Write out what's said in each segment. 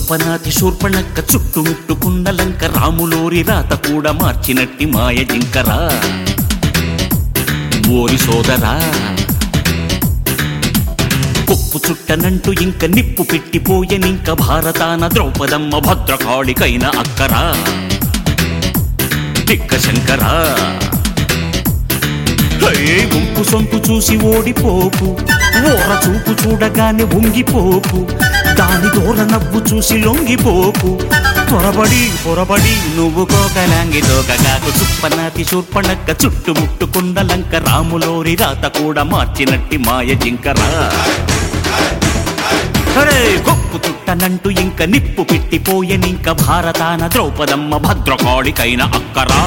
చుప్పనాతి శూర్పణక్క చుట్టుముట్టుకున్న లంక రాములోరి రాత కూడా మార్చినట్టి మాయ జింకరా ఓరి సోదరా కొప్పు చుట్టనంటూ ఇంక నిప్పు పెట్టిపోయనింక భారతాన ద్రౌపదమ్మ భద్రకాళికైన అక్కరా దిక్క శంకరా హే, గుంపు సొంపు చూసి ఓడిపోకు ఓర చూపు చూడగానే ఉంగిపోకు దాని దూర నవ్వు చూసి లొంగిపోకు త్వరబడి పొరబడి నువ్వు కోకలాంగి తోకగాకు చుప్పనాతి శూర్పణక్క చుట్టుముట్టుకున్న లంక రాములోరి రాత కూడా మార్చినట్టి మాయ జింకరా అరే గొప్పు చుట్టనంటూ ఇంక నిప్పు పెట్టిపోయనింక భారతాన ద్రౌపదమ్మ భద్రకాళికైన అక్కరా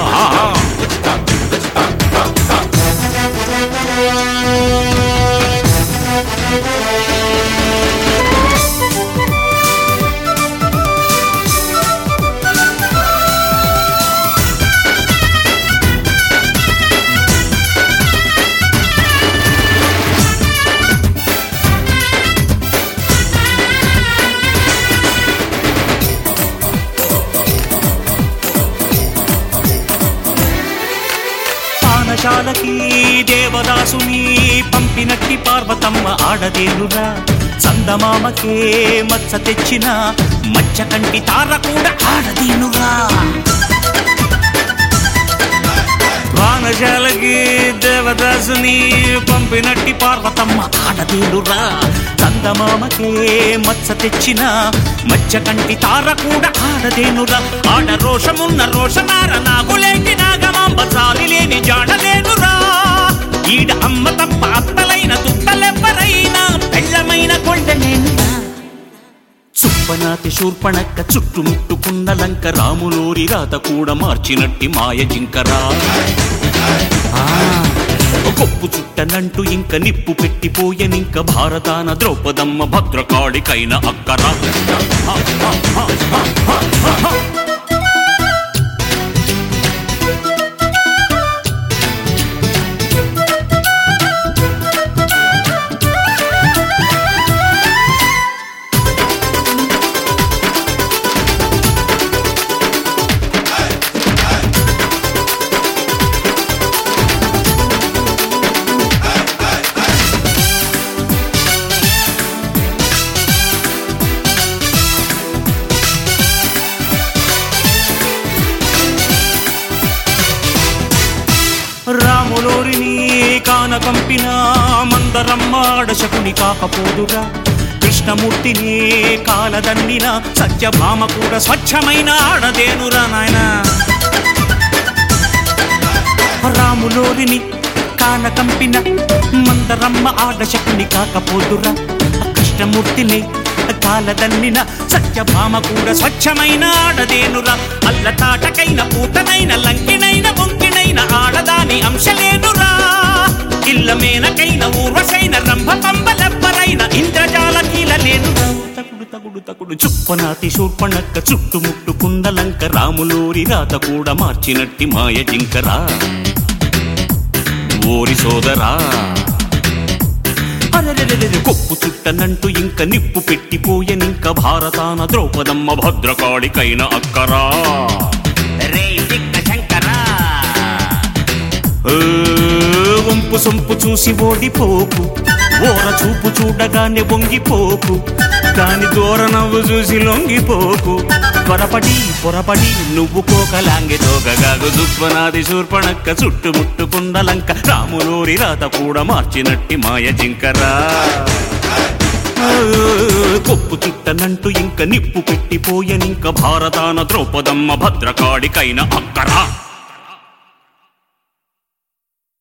పానశాలకి దేవదాసుని పంపినట్టి పార్వతమ్మ ఆడదేనురా చందమామకే మచ్చ తెచ్చిన మచ్చ కంటి తార కూడా ఆడదేనురా వానశాలకి దేవదాసుని పంపినట్టి పార్వతమ్మ ఆడదేనురా చందమామకే మచ్చ తెచ్చిన మచ్చ కంటి తార కూడా ఆడదేనురా ఆడ రోషమున్న రోషనార నాగులేటి నాగమాంబ చాలి లేని జాడలేనురా ఈడ అమ్మ తప్ప అత్తలైన తుట్టలెవ్వరైనా పెళ్ళమైన కొండలేనురా చుప్పనాతి శూర్పణక్క చుట్టుముట్టుకున్న లంక రాములోరి రాత కూడా మార్చినట్టి మాయ జింకరా ఆ, కొప్పు చుట్టనంటూ ఇంక నిప్పు పెట్టిపోయనింక భారతాన ద్రౌపదమ్మ భద్రకాళికైన అక్కరా రాములోరిని కాన కంపిన మందరమ్మ ఆడశకుని కాకపోదురా కృష్ణమూర్తిని కాలదన్నిన సత్యభామ కూడా స్వచ్ఛమైన ఆడదేనురా నాయన రాములోరిని కాన కంపిన మందరమ్మ ఆడశకుని కాకపోదురా కృష్ణమూర్తిని కాలదన్నిన సత్యభామ కూడా స్వచ్ఛమైన ఆడదేనురా అల్ల తాటకైన పూతనైన లంకినైన బొంకినైన ఆడదాని అంశలేనురా ఇల్ల మేనకైన ఊర్వశైన రంభ పంబలెవ్వరైన ఇంద్రజాల కీలలేనురా తగుడు తగుడు తగుడు చుప్పనాతి శూర్పణక్క చుట్టుముట్టుకున్న లంక రాములోరి రాత కూడా మార్చినట్టి మాయ జింకరా ఓరి సోదరా అరెరెరెరెరె కొప్పు చుట్టనంటూ ఇంక నిప్పు పెట్టిపోయనింక భారతాన ద్రౌపదమ్మ భద్రకాళికైన అక్కరా రే దిక్క శంకరా ఏ, వంపు సొంపు చూసి ఓడిపోకు ఓర చూపు చూడగానే వంగిపోకు దాని దూర నవ్వు చూసి లొంగిపోకు పొరపడి పొరపడి నువ్వు కోకలాంగి తోకగాగు దుప్పనాది శూర్పణక్క చుట్టుముట్టుకున్న లంక రాములోరి రాత కూడా మార్చినట్టి మాయ జింకరా ఆ, కొప్పు చుట్టనంటూ ఇంక నిప్పు పెట్టిపోయనింక భారతాన ద్రౌపదమ్మ భద్రకాళికైన అక్కరా